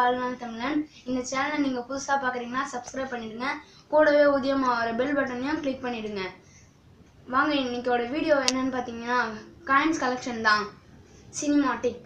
வாழ்நாள் தமிழன் இந்த சேனலை நீங்கள் புதுசாக பார்க்குறீங்கன்னா சப்ஸ்கிரைப் பண்ணிடுங்க கூடவே உதயமாக வர பெல் பட்டனையும் கிளிக் பண்ணிடுங்க வாங்க இன்னைக்கோட வீடியோ என்னன்னு பார்த்தீங்கன்னா காயின்ஸ் கலெக்ஷன் தான் சினிமாட்டிக்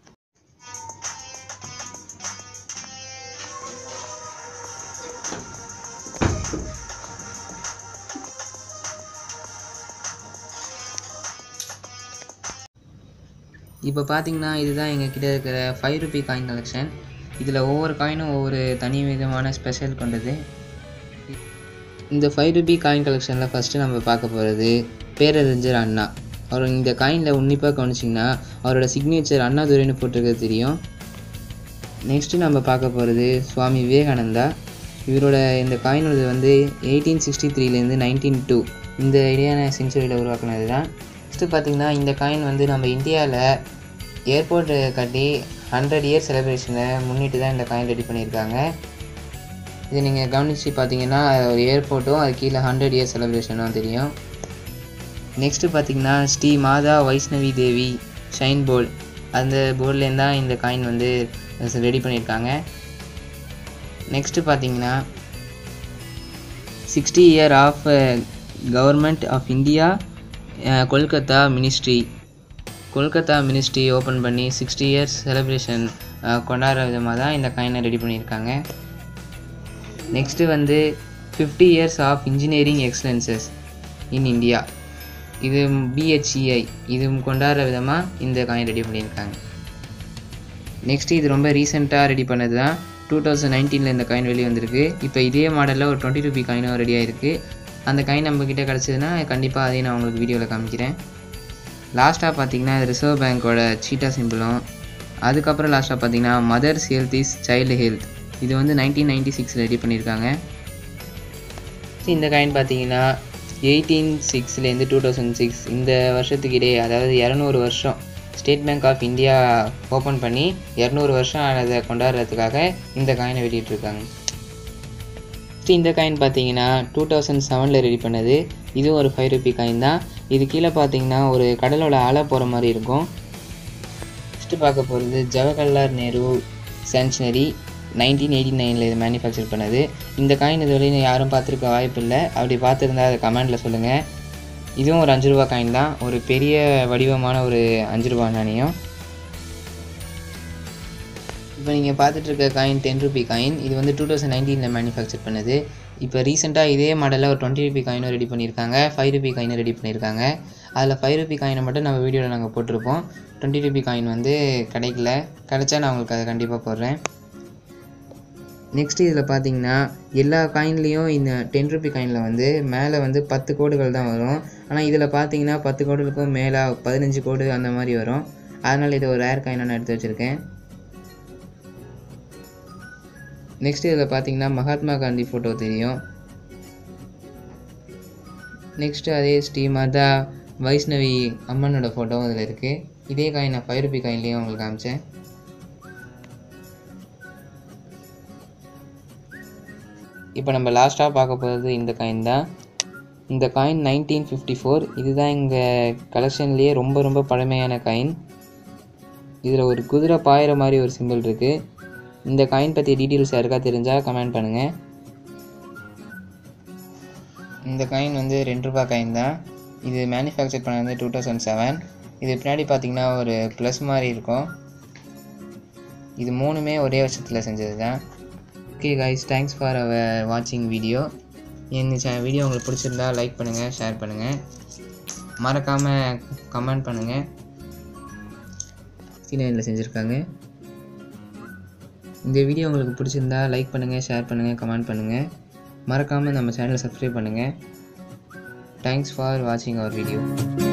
இப்போ பார்த்தீங்கன்னா இதுதான் எங்கள் கிட்ட இருக்கிற ஃபைவ் ருபி காயின் கலெக்ஷன் இதில் ஒவ்வொரு காயினும் ஒவ்வொரு தனி விதமான ஸ்பெஷல் கொண்டது இந்த ஃபைவ் ருபி காயின் கலெக்ஷனில் ஃபஸ்ட்டு நம்ம பார்க்க போகிறது பேரறிஞர் அண்ணா அவர் இந்த காயினில் உன்னிப்பாக கவனிச்சிங்கன்னா அவரோட சிக்னேச்சர் அண்ணாதுரைன்னு போட்டிருக்கிறது தெரியும் நெக்ஸ்ட்டு நம்ம பார்க்க போகிறது சுவாமி விவேகானந்தா இவரோட இந்த காயினோட வந்து எயிட்டீன் சிக்ஸ்டி த்ரீலேருந்து நைன்டீன் டூ இந்த இடையான செஞ்சுரியில் உருவாக்குனது தான் நெக்ஸ்ட்டு பார்த்தீங்கன்னா இந்த காயின் வந்து நம்ம இந்தியாவில் ஏர்போர்ட் கட்டி ஹண்ட்ரட் இயர் செலிப்ரேஷனை முன்னிட்டு தான் இந்த காயின் ரெடி பண்ணியிருக்காங்க இது நீங்கள் கவனித்து பார்த்தீங்கன்னா ஒரு ஏர்போர்ட்டும் அது கீழே ஹண்ட்ரட் இயர் செலிப்ரேஷனும் தெரியும் நெக்ஸ்ட்டு பார்த்தீங்கன்னா ஸ்ரீ மாதா வைஷ்ணவி தேவி ஷைன் போர்டு அந்த போர்ட்லேருந்து தான் இந்த காயின் வந்து ரெடி பண்ணியிருக்காங்க நெக்ஸ்ட்டு பார்த்தீங்கன்னா sixty year of government of India Kolkata ministry Kolkata ministry open பண்ணி சிக்ஸ்டி இயர்ஸ் செலிப்ரேஷன் கொண்டாடுற விதமாக தான் இந்த காயினை ரெடி பண்ணியிருக்காங்க நெக்ஸ்ட்டு வந்து fifty years of engineering excellences in India இது பிஹெச்இஐ இது கொண்டாடுற விதமாக இந்த காயின் ரெடி பண்ணியிருக்காங்க நெக்ஸ்ட்டு இது ரொம்ப ரீசெண்டாக ரெடி பண்ணது தான் டூ தௌசண்ட் நைன்டீனில் இந்த காயின் வெளியே வந்திருக்கு இப்போ இதே மாடலில் ஒரு டுவெண்ட்டி ருபி காயினும் ரெடி ஆயிருக்கு அந்த காயின் நம்மக்கிட்ட கிடச்சதுன்னா கண்டிப்பாக அதையும் நான் உங்களுக்கு வீடியோவில் காமிக்கிறேன் லாஸ்ட்டாக பார்த்தீங்கன்னா ரிசர்வ் பேங்க்கோட சீட்டா சிம்பிளும் அதுக்கப்புறம் லாஸ்ட்டாக பார்த்தீங்கன்னா mother's health is child health இது வந்து நைன்டீன் நைன்டி சிக்ஸ் ரெடி பண்ணியிருக்காங்க இந்த காயின் பார்த்தீங்கன்னா எயிட்டீன் சிக்ஸ்லேருந்து டூ தௌசண்ட் சிக்ஸ் இந்த வருஷத்துக்கு இடையே அதாவது இரநூறு வருஷம் State Bank of India open பண்ணி இரநூறு வருஷம் ஆனதை கொண்டாடுறதுக்காக இந்த காயினை வெளியிட்ருக்காங்க நெக்ஸ்ட் இந்த காயின் பார்த்தீங்கன்னா டூ தௌசண்ட் செவனில் ரெடி பண்ணது இதுவும் ஒரு ஃபைவ் ருபி காயின் தான் இது கீழே பார்த்தீங்கன்னா ஒரு கடலோட அலை போகிற மாதிரி இருக்கும் நெக்ஸ்ட்டு பார்க்க போகிறது Jawaharlal Nehru centenary nineteen eighty நைனில் இது மேனுஃபேக்சர் பண்ணது இந்த காயின் இது வரையும் யாரும் பார்த்துருக்க வாய்ப்பு இல்லை அப்படி பார்த்துருந்தா அதை கமெண்டில் சொல்லுங்கள் இதுவும் ஒரு அஞ்சு ரூபா காயின் தான் ஒரு பெரிய வடிவமான ஒரு அஞ்சு ரூபா நாணயம் இப்போ நீங்கள் பார்த்துட்டு இருக்க காயின் டென் ருபி காயின் இது வந்து டூ தௌசண்ட் நைன்டீனில் மேனுஃபேக்சர் பண்ணது இப்போ ரீசெண்டாக இதே மாடலில் ஒரு டுவெண்ட்டி ருபி காயினும் ரெடி பண்ணியிருக்காங்க ஃபைவ் ருபி காயினும் ரெடி பண்ணியிருக்காங்க அதில் ஃபைவ் ருபி காயினை மட்டும் நம்ம வீடியோவில் நாங்கள் போட்டிருப்போம் டுவெண்ட்டி ருபி காயின் வந்து கிடைக்கல கிடைச்சா நான் உங்களுக்கு அதை கண்டிப்பாக போடுறேன் நெக்ஸ்ட் இதில் பார்த்தீங்கன்னா எல்லா காயின்லேயும் இந்த டென் ருபி காயினில் வந்து மேலே வந்து பத்து கோடுகள் தான் வரும் ஆனால் இதில் பார்த்தீங்கன்னா பத்து கோடுகளுக்கும் மேலே பதினஞ்சு கோடு அந்த மாதிரி வரும் அதனால் இதை ஒரு ரேர் காயினாக நான் எடுத்து வச்சுருக்கேன் நெக்ஸ்ட் இதில் பார்த்தீங்கன்னா மகாத்மா காந்தி ஃபோட்டோ தெரியும் நெக்ஸ்ட்டு அதே ஸ்ரீ மாதா வைஷ்ணவி அம்மனோட ஃபோட்டோவும் இதில் இருக்குது இதே காயின் நான் ஃபைவ் ருபி காயின்லேயும் உங்களுக்கு காமிச்சேன் இப்போ நம்ம லாஸ்ட்டாக பார்க்க போகிறது இந்த காயின் தான் இந்த காயின் நைன்டீன் ஃபிஃப்டி ஃபோர் இதுதான் எங்கள் கலெக்ஷன்லேயே ரொம்ப ரொம்ப பழமையான காயின் இதில் ஒரு குதிரை பாயிற மாதிரி ஒரு சிம்பிள் இருக்குது இந்த காயின் பற்றி டீட்டெயில்ஸ் யாருக்கா தெரிஞ்சால் கமெண்ட் பண்ணுங்கள் இந்த காயின் வந்து ரெண்டு ரூபா காயின் தான் இது மேனுஃபேக்சர் பண்ணது டூ தௌசண்ட் செவன் இது பின்னாடி பார்த்தீங்கன்னா ஒரு ப்ளஸ் மாதிரி இருக்கும் இது மூணுமே ஒரே வருஷத்தில் செஞ்சது தான் okay guys thanks for our வாட்சிங் வீடியோ இந்த சே வீடியோ உங்களுக்கு பிடிச்சிருந்தா லைக் பண்ணுங்கள் ஷேர் பண்ணுங்கள் மறக்காமல் கமெண்ட் பண்ணுங்கள் சீனியரில் செஞ்சுருக்காங்க இந்த வீடியோ உங்களுக்கு பிடிச்சிருந்தா லைக் பண்ணுங்கள் ஷேர் பண்ணுங்கள் கமெண்ட் பண்ணுங்கள் மறக்காமல் நம்ம சேனலை சப்ஸ்கிரைப் பண்ணுங்கள் தேங்க்ஸ் ஃபார் வாட்சிங் அவர் வீடியோ